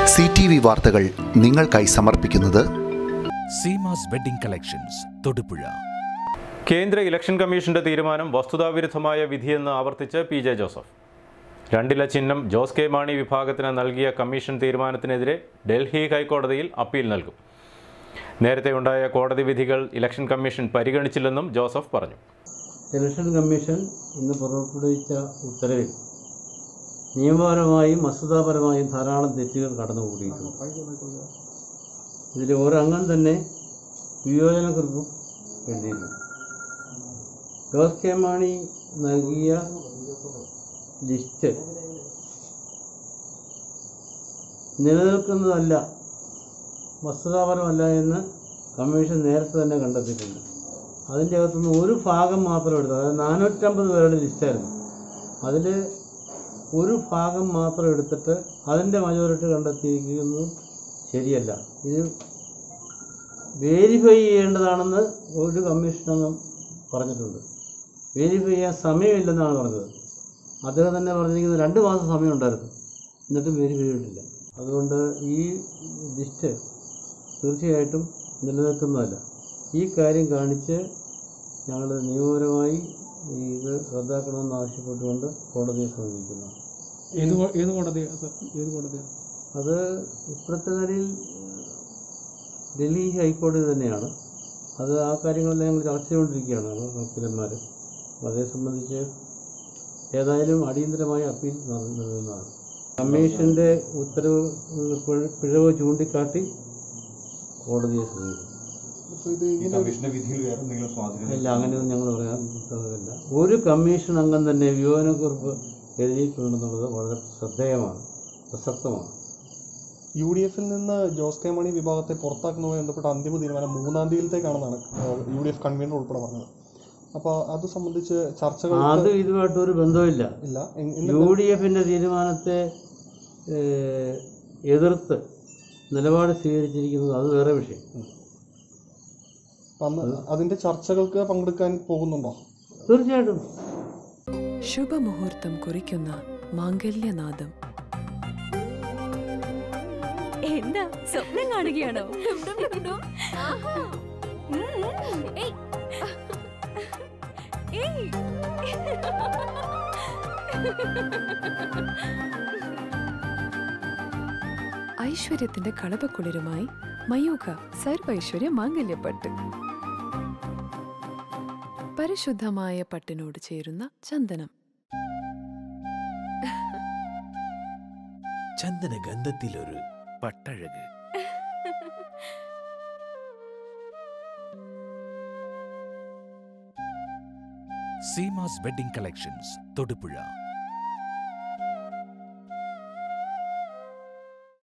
C T V വാർത്തകൾ നിങ്ങൾക്കായി സമർപ്പിക്കുന്നത് സീമാസ് വെഡിംഗ് കളക്ഷൻസ് തൊടുപുഴ കേന്ദ്ര ഇലക്ഷൻ കമ്മീഷന്റെ തീരുമാനം വസ്തുതാവിരുദ്ധമായ വിധിയെന്ന് ആവർത്തിച്ച് പി ജെ ജോസഫ് രണ്ടില ചിഹ്നം ജോസ് കെ മാണി വിഭാഗത്തിന് നൽകിയ കമ്മീഷൻ തീരുമാനത്തിനെതിരെ ഡൽഹി ഹൈക്കോടതിയിൽ അപ്പീൽ നൽകും നേരത്തെ ഉണ്ടായ കോടതി വിധികൾ ഇലക്ഷൻ കമ്മീഷൻ പരിഗണിച്ചില്ലെന്നും ജോസഫ് പറഞ്ഞു ഇലക്ഷൻ കമ്മീഷൻ ഇന്ന് പുറപ്പെടുവിച്ച ഉത്തരവിൽ നിയമപരമായും വസ്തുതാപരമായും ധാരാളം തെറ്റുകൾ കടന്നുകൂടിയിട്ടുണ്ട് ഇതിൽ ഒരംഗം തന്നെ വിയോജനക്കുറിപ്പും എഴുതിയിരുന്നു ജോസ് കെ മാണി നൽകിയ ലിസ്റ്റ് നിലനിൽക്കുന്നതല്ല വസ്തുതാപരമല്ല എന്ന് കമ്മീഷൻ നേരത്തെ തന്നെ കണ്ടെത്തിയിട്ടുണ്ട് അതിൻ്റെ അകത്തുനിന്ന് ഒരു ഭാഗം മാത്രം എടുത്തു അതായത് നാനൂറ്റമ്പത് പേരുടെ ലിസ്റ്റായിരുന്നു അതിൽ ഒരു ഭാഗം മാത്രം എടുത്തിട്ട് അതിൻ്റെ മജോറിറ്റി കണ്ടെത്തിയിരിക്കുന്നത് ശരിയല്ല ഇത് വേരിഫൈ ചെയ്യേണ്ടതാണെന്ന് ഒരു കമ്മീഷൻ അംഗം പറഞ്ഞിട്ടുണ്ട് വേരിഫൈ ചെയ്യാൻ സമയമില്ലെന്നാണ് പറഞ്ഞത് അദ്ദേഹം തന്നെ പറഞ്ഞിരിക്കുന്നത് രണ്ട് മാസം സമയമുണ്ടായിരുന്നു എന്നിട്ടും വേരിഫൈ ചെയ്തിട്ടില്ല അതുകൊണ്ട് ഈ ലിസ്റ്റ് തീർച്ചയായിട്ടും നിലനിൽക്കുന്നതല്ല ഈ കാര്യം കാണിച്ച് ഞങ്ങൾ നിയമപരമായി ഇത് റദ്ദാക്കണമെന്ന് ആവശ്യപ്പെട്ടുകൊണ്ട് കോടതിയെ സമീപിക്കുന്നു ഏത് കോ- ഏത് കോടതിയാണ് സർ ഏത് കോടതിയാണ് അത് ഇപ്പോഴത്തെ നിലയിൽ ഡൽഹി ഹൈക്കോടതി തന്നെയാണ് അത് ആ കാര്യങ്ങളെല്ലാം ഞങ്ങൾ ചർച്ച ചെയ്തുകൊണ്ടിരിക്കുകയാണ് വക്കീലന്മാർ അതേ സംബന്ധിച്ച് ഏതായാലും അടിയന്തരമായി അപ്പീൽ നൽകുന്നതാണ് കമ്മീഷൻ്റെ ഉത്തരവ് പിഴ- പിഴവ് ചൂണ്ടിക്കാട്ടി കോടതിയെ സമീപിക്കും അപ്പോൾ ഇത് ഇങ്ങനെ ഒരു ഇല്ല അങ്ങനെയൊന്നും ഞങ്ങൾ പറയാൻ സാധ്യതയില്ല ഒരു കമ്മീഷൻ അംഗം തന്നെ വിയോജനക്കുറിപ്പ് എഴുതിയിട്ടുണ്ടെന്നുള്ളത് വളരെ ശ്രദ്ധേയമാണ് പ്രസക്തമാണ് യു ഡി എഫിൽ നിന്ന് ജോസ് കെ മണി വിഭാഗത്തെ പുറത്താക്കുന്നതുമായി ബന്ധപ്പെട്ട അന്തിമ തീരുമാനം മൂന്നാം തീയതിയിലേക്കാണെന്നാണ് യു ഡി എഫ് കൺവീനർ ഉൾപ്പെടെ പറഞ്ഞത് അപ്പോൾ അത് സംബന്ധിച്ച് ചർച്ചകൾ അത് ഇതുമായിട്ട് ഒരു ബന്ധവുമില്ല ഇല്ല എ- യു എന്നിട്ട് ഡി എഫിൻ്റെ തീരുമാനത്തെ ഏഹ്, എതിർത്ത് നിലപാട് സ്വീകരിച്ചിരിക്കുന്നത് അത് വേറെ വിഷയം അന്ന് അതിന്റെ ചർച്ചകൾക്ക് പങ്കെടുക്കാൻ പോകുന്നുണ്ടോ തീർച്ചയായിട്ടും ശുഭമുഹൂർത്തം കുറിക്കുന്ന മാംഗല്യനാദം എന്താ സ്വപ്നം കാണുകയാണോ ഉം. ഏയ്. ഏയ്. ഐശ്വര്യത്തിന്റെ കളപക്കുളിരുമായി മയൂഖ സർവൈശ്വര്യ മാംഗല്യപ്പട്ട് പരിശുദ്ധമായ പട്ടിനോട് ചേരുന്ന ചന്ദനം ചന്ദന ഗന്ധത്തിലൊരു പട്ടഴക് സീമാസ് വെഡിംഗ് കളക്ഷൻസ് തൊടുപുഴ